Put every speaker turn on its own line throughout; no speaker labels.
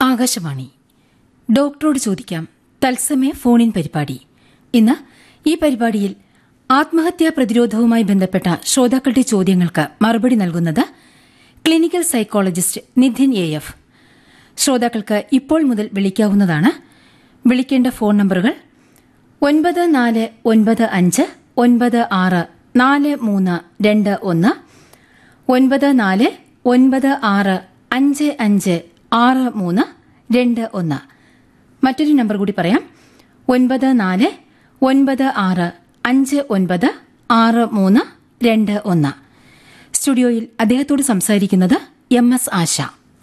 ആകാശവാണി ഡോക്ടറോട് ചോദിക്കാം തത്സമയ ഫോണിൻ പരിപാടി ഇന്ന് ഈ പരിപാടിയിൽ ആത്മഹത്യാ പ്രതിരോധവുമായി ബന്ധപ്പെട്ട ശ്രോതാക്കളുടെ ചോദ്യങ്ങൾക്ക് മറുപടി നൽകുന്നത് clinical psychologist Nidhin A F ശ്രോതാക്കൾക്ക് ഇപ്പോൾ മുതൽ വിളിക്കാവുന്നതാണ് വിളിക്കേണ്ട ഫോൺ നമ്പറുകൾ ഒൻപത് നാല് ഒൻപത് അഞ്ച് ഒൻപത് ആറ് നാല് മൂന്ന് രണ്ട് ഒന്ന് ഒൻപത് നാല് ഒൻപത് ആറ് അഞ്ച് അഞ്ച് ആറ് മൂന്ന് രണ്ട് ഒന്ന് മറ്റൊരു നമ്പർ കൂടി പറയാം ഒൻപത് നാല് ഒൻപത് ആറ് അഞ്ച് ഒൻപത് ആറ് മൂന്ന് രണ്ട് ഒന്ന് സ്റ്റുഡിയോയിൽ അദ്ദേഹത്തോട് സംസാരിക്കുന്നത് എം എസ് ആശ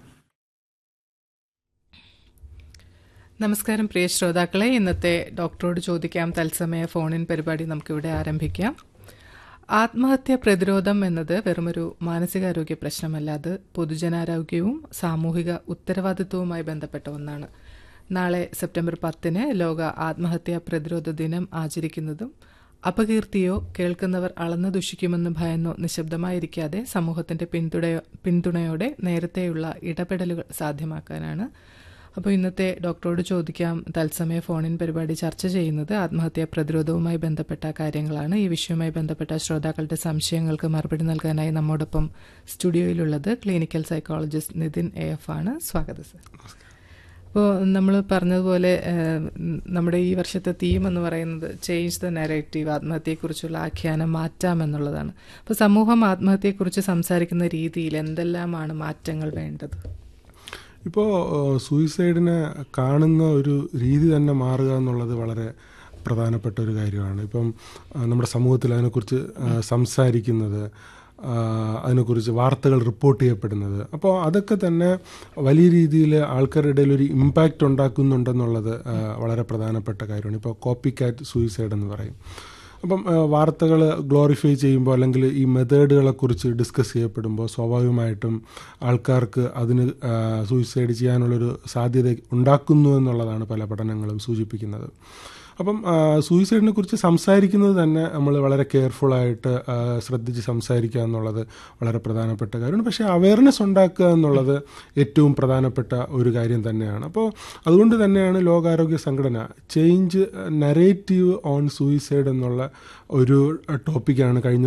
നമസ്കാരം പ്രിയ ശ്രോതാക്കളെ ഇന്നത്തെ ഡോക്ടറോട് ചോദിക്കാം തത്സമയ ഫോണിൻ പരിപാടി നമുക്കിവിടെ ആരംഭിക്കാം ആത്മഹത്യ പ്രതിരോധം എന്നത് വെറുമൊരു മാനസികാരോഗ്യ പ്രശ്നമല്ല അത് പൊതുജനാരോഗ്യവും സാമൂഹിക ഉത്തരവാദിത്വവുമായി ബന്ധപ്പെട്ട ഒന്നാണ് നാളെ സെപ്റ്റംബർ പത്തിന് ലോക ആത്മഹത്യാ പ്രതിരോധ ദിനം ആചരിക്കുന്നതും അപകീർത്തിയോ കേൾക്കുന്നവർ അളന്നു ദുഷിക്കുമെന്ന് ഭയന്നോ നിശബ്ദമായിരിക്കാതെ സമൂഹത്തിന്റെ പിന്തുണയോ പിന്തുണയോടെ നേരത്തെയുള്ള ഇടപെടലുകൾ സാധ്യമാക്കാനാണ് അപ്പോൾ ഇന്നത്തെ ഡോക്ടറോട് ചോദിക്കാം തത്സമയ ഫോണിൻ പരിപാടി ചർച്ച ചെയ്യുന്നത് ആത്മഹത്യാ പ്രതിരോധവുമായി ബന്ധപ്പെട്ട കാര്യങ്ങളാണ് ഈ വിഷയവുമായി ബന്ധപ്പെട്ട ശ്രോതാക്കളുടെ സംശയങ്ങൾക്ക് മറുപടി നൽകാനായി നമ്മോടൊപ്പം സ്റ്റുഡിയോയിലുള്ളത് clinical psychologist Nithin A F ആണ് സ്വാഗതം സർ അപ്പോൾ നമ്മൾ പറഞ്ഞതുപോലെ നമ്മുടെ ഈ വർഷത്തെ തീം എന്ന് പറയുന്നത് ചേഞ്ച് ദ നെറേറ്റീവ് ആത്മഹത്യയെക്കുറിച്ചുള്ള ആഖ്യാനം മാറ്റാമെന്നുള്ളതാണ് അപ്പോൾ സമൂഹം ആത്മഹത്യയെക്കുറിച്ച് സംസാരിക്കുന്ന രീതിയിൽ എന്തെല്ലാമാണ് മാറ്റങ്ങൾ വേണ്ടത്
ഇപ്പോൾ സൂയിസൈഡിനെ കാണുന്ന ഒരു രീതി തന്നെ മാറുക എന്നുള്ളത് വളരെ പ്രധാനപ്പെട്ട ഒരു കാര്യമാണ് ഇപ്പം നമ്മുടെ സമൂഹത്തിൽ അതിനെക്കുറിച്ച് സംസാരിക്കുന്നത് അതിനെക്കുറിച്ച് വാർത്തകൾ റിപ്പോർട്ട് ചെയ്യപ്പെടുന്നത് അപ്പോൾ അതൊക്കെ തന്നെ വലിയ രീതിയിൽ ആൾക്കാരുടെ ഇടയിൽ ഒരു ഇമ്പാക്റ്റ് ഉണ്ടാക്കുന്നുണ്ടെന്നുള്ളത് വളരെ പ്രധാനപ്പെട്ട കാര്യമാണ് ഇപ്പോൾ കോപ്പി കാറ്റ് സൂയിസൈഡ് എന്ന് പറയും അപ്പം വാർത്തകൾ ഗ്ലോറിഫൈ ചെയ്യുമ്പോൾ അല്ലെങ്കിൽ ഈ മെത്തേഡുകളെക്കുറിച്ച് ഡിസ്കസ് ചെയ്യപ്പെടുമ്പോൾ സ്വാഭാവികമായിട്ടും ആൾക്കാർക്ക് അതിന് സൂയിസൈഡ് ചെയ്യാനുള്ളൊരു സാധ്യത ഉണ്ടാക്കുന്നു എന്നുള്ളതാണ് പല പഠനങ്ങളും സൂചിപ്പിക്കുന്നത് അപ്പം സൂയിസൈഡിനെ കുറിച്ച് സംസാരിക്കുന്നത് തന്നെ നമ്മൾ വളരെ കെയർഫുള്ളായിട്ട് ശ്രദ്ധിച്ച് സംസാരിക്കുക എന്നുള്ളത് വളരെ പ്രധാനപ്പെട്ട കാര്യമാണ് പക്ഷേ അവയർനെസ് ഉണ്ടാക്കുക എന്നുള്ളത് ഏറ്റവും പ്രധാനപ്പെട്ട ഒരു കാര്യം തന്നെയാണ് അപ്പോൾ അതുകൊണ്ട് തന്നെയാണ് ലോകാരോഗ്യ സംഘടന ചേഞ്ച് നരേറ്റീവ് ഓൺ സൂയിസൈഡ് എന്നുള്ള ഒരു ടോപ്പിക്കാണ് കഴിഞ്ഞ